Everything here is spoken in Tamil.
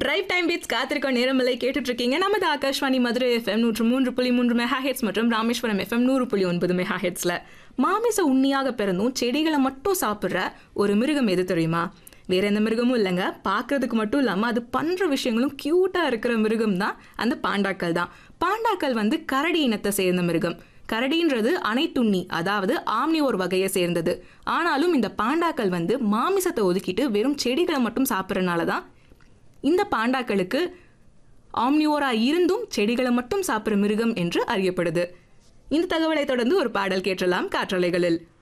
டிரைவ் டைம் பீட்ஸ் காத்திருக்க நேரமில்லை கேட்டுட்டு இருக்கீங்க நமது ஆகாஷ்வாணி மதுரை எஃப்எம் நூற்று மூன்று புள்ளி மூன்று மெகா ஹெட்ஸ் மற்றும் ராமேஸ்வரம் எஃப்எம் நூறு புள்ளி ஒன்பது மெகா ஹெட்ஸ்ல மாமிச உண்ணியாக பிறந்தும் செடிகளை மட்டும் சாப்பிட்ற ஒரு மிருகம் எது தெரியுமா வேற எந்த மிருகமும் இல்லைங்க பார்க்கறதுக்கு மட்டும் இல்லாமல் அது பண்ற விஷயங்களும் கியூட்டாக இருக்கிற மிருகம் தான் அந்த பாண்டாக்கள் தான் பாண்டாக்கள் வந்து கரடி இனத்தை சேர்ந்த மிருகம் கரடின்றது அனைத்துண்ணி அதாவது ஆம்னியோர் வகையை சேர்ந்தது ஆனாலும் இந்த பாண்டாக்கள் வந்து மாமிசத்தை ஒதுக்கிட்டு வெறும் செடிகளை மட்டும் சாப்பிட்றனால தான் இந்த பாண்டாக்களுக்கு ஆம்னியோரா இருந்தும் செடிகளை மட்டும் சாப்பிட்ற மிருகம் என்று அறியப்படுது இந்த தகவலை தொடர்ந்து ஒரு பாடல் கேட்டலாம் காற்றலைகளில்